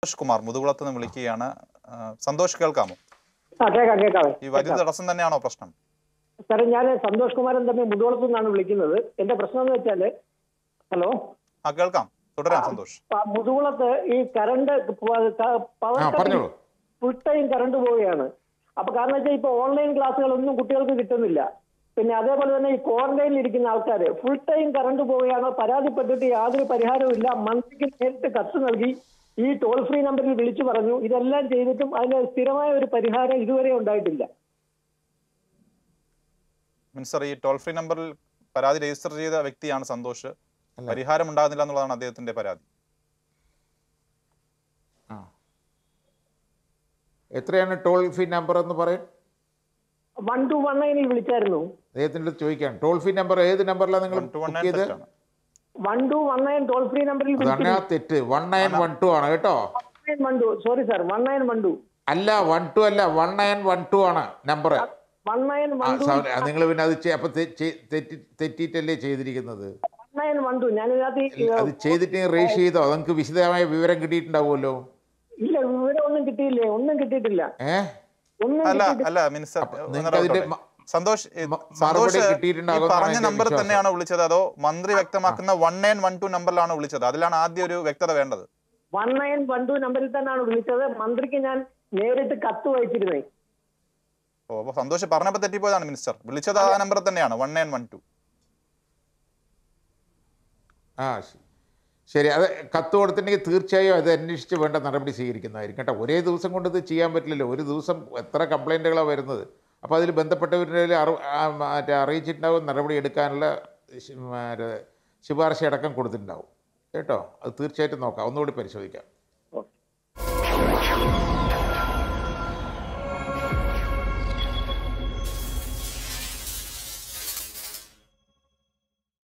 സന്തോഷ് കുമാർ മുതുകുളത്ത് നിന്ന് വിളിക്കുകയാണ് ആ, സന്തോഷ് കേൾക്കാമോ ആ കേൾക്കാം കേൾക്കാവേ ഈ വൈദ്യുതി തടസ്സം തന്നെയാണോ പ്രശ്നം സാറേ ഞാൻ സന്തോഷ് കുമാരൻ തമ്മിൽ മുതുകുളത്തു നിന്നാണ് വിളിക്കുന്നത് എന്റെ പ്രശ്നം എന്ന് വെച്ചാല് ഹലോ ആ കേൾക്കാം തുടരാം സന്തോഷ് ആ, മുതുകുളത്ത് ഈ കറണ്ട് പവർ ആ പറഞ്ഞോളൂ ഫുൾ ടൈം കറണ്ട് പോവുകയാണ് അപ്പൊ കാരണം വെച്ചാൽ ഇപ്പൊ ഓൺലൈൻ ക്ലാസ്സുകളൊന്നും കുട്ടികൾക്ക് കിട്ടുന്നില്ല പിന്നെ അതേപോലെ തന്നെ ഈ ക്വാറന്റൈനിൽ ഇരിക്കുന്ന ആൾക്കാർ ഫുൾ ടൈം കറണ്ട് പോവുകയാണ് പരാതിപ്പെട്ടിട്ട് യാതൊരു പരിഹാരവും ഇല്ല മന്ത്രിക്ക് നേരിട്ട് കത്ത് നൽകി ഈ ടോൾ ഫ്രീ നമ്പറിൽ വിളിച്ചു പറഞ്ഞു ഇതെല്ലാം ചെയ്തിട്ടും അതിന് സ്ഥിരമായ ഒരു പരിഹാരം ഇതുവരെ ഉണ്ടായിട്ടില്ല മിനിസ്റ്റർ ഈ ടോൾ ഫ്രീ നമ്പറിൽ പരാതി രജിസ്റ്റർ ചെയ്ത വ്യക്തിയാണ് സന്തോഷ് അല്ല. പരിഹാരം ഉണ്ടാകുന്നില്ല എന്നുള്ളതാണ് അദ്ദേഹത്തിന്റെ പരാതി ആ എത്രയാണ് ടോൾ ഫ്രീ നമ്പർ എന്ന് പറയും വൺ ടു വൺ നയനിൽ വിളിച്ചായിരുന്നു അദ്ദേഹത്തിൻ്റെ അടുത്ത് ചോദിക്കാം ടോൾ ഫ്രീ നമ്പർ ഏത് നമ്പറിലാണ് നിങ്ങൾ One to one book nine ചെയ്ത് തെറ്റാണ്. One two one nine toll free നമ്പറിൽ അതാണ് ആ തെറ്റ് വൺ നയൻ വൺ ടു ആണ് കേട്ടോ nine one two sorry sir one nine one two അല്ല വൺ ടു അല്ല വൺ നയൻ വൺ ടു ആണ് നമ്പർ വൺ നയൻ ആ വൺ ടു നിങ്ങൾ പിന്നെ അത് ചെ- അപ്പൊ തെ- ചെ- തെറ്റി തെറ്റിയിട്ടല്ലേ ചെയ്തിരിക്കുന്നത് വൺ നയൻ വൺ ടു ഞാനിതിനകത്ത് ഈ, അത് ചെയ്തിട്ട് രജിസ്റ്റർ ചെയ്തോ നിങ്ങൾക്ക് വിശദമായ വിവരം കിട്ടിയിട്ടുണ്ടാവുമല്ലോ ഇല്ല വിവരം ഒന്നും കിട്ടിയില്ലേ ഒന്നും കിട്ടിയിട്ടില്ല ഏ ഒന്നും അല്ല കിട്ടിയിട്ടില്ല അല്ല മിനിസ്റ്റർ അപ്പൊ ഒന്ന് നിങ്ങൾക്ക് അതിന്റെ ഇടപെടട്ടെ. മ- സന്തോഷ് ഈ മ- സന്തോഷ് മറുപടി ഈ കിട്ടിയിട്ടുണ്ടാകുമെന്നാണ് പറഞ്ഞ എൻ്റെ നമ്പർ വിശ്വാസം. തന്നെയാണോ വിളിച്ചത് അതോ മന്ത്രി വ്യക്തമാക്കുന്ന വൺ നയൻ വൺ ടു നമ്പറിലാണോ വിളിച്ചത് അതിലാണ് ആദ്യം ഒരു വ്യക്തത വേണ്ടത് വൺ നയൻ വൺ ടു നമ്പറിൽ തന്നെയാണ് വിളിച്ചത് മന്ത്രിക്ക് ഞാൻ നേരിട്ട് കത്ത് വായിച്ചിരുന്നേ ഓ അപ്പൊ സന്തോഷ് പറഞ്ഞപ്പോ തെറ്റിപ്പോയതാണ് മിനിസ്റ്റർ വിളിച്ചത് ആ നമ്പർ തന്നെയാണ് വൺ നയൻ വൺ ടു ആ ശ- ശരി അത് കത്ത് കൊടുത്തിട്ടുണ്ടെങ്കിൽ തീർച്ചയായും അത് അന്വേഷിച്ച് വേണ്ട നടപടി സ്വീകരിക്കുന്നതായിരിക്കും കേട്ടോ ഒരേ ദിവസം കൊണ്ട് ഇത് ചെയ്യാൻ പറ്റില്ലല്ലോ ഒരു ദിവസം എത്ര കംപ്ലൈൻറ്റുകളാണ് വരുന്നത് അപ്പോൾ അതിൽ ബന്ധപ്പെട്ടവരുടെ അറി ആ, മറ്റേ അറിയിച്ചിട്ടുണ്ടാവും നടപടി എടുക്കാനുള്ള ശി- മറ്റേ ശുപാർശ അടക്കം കൊടുത്തിട്ടുണ്ടാവും കേട്ടോ അത് തീർച്ചയായിട്ടും നോക്കാം ഒന്നുകൂടി പരിശോധിക്കാം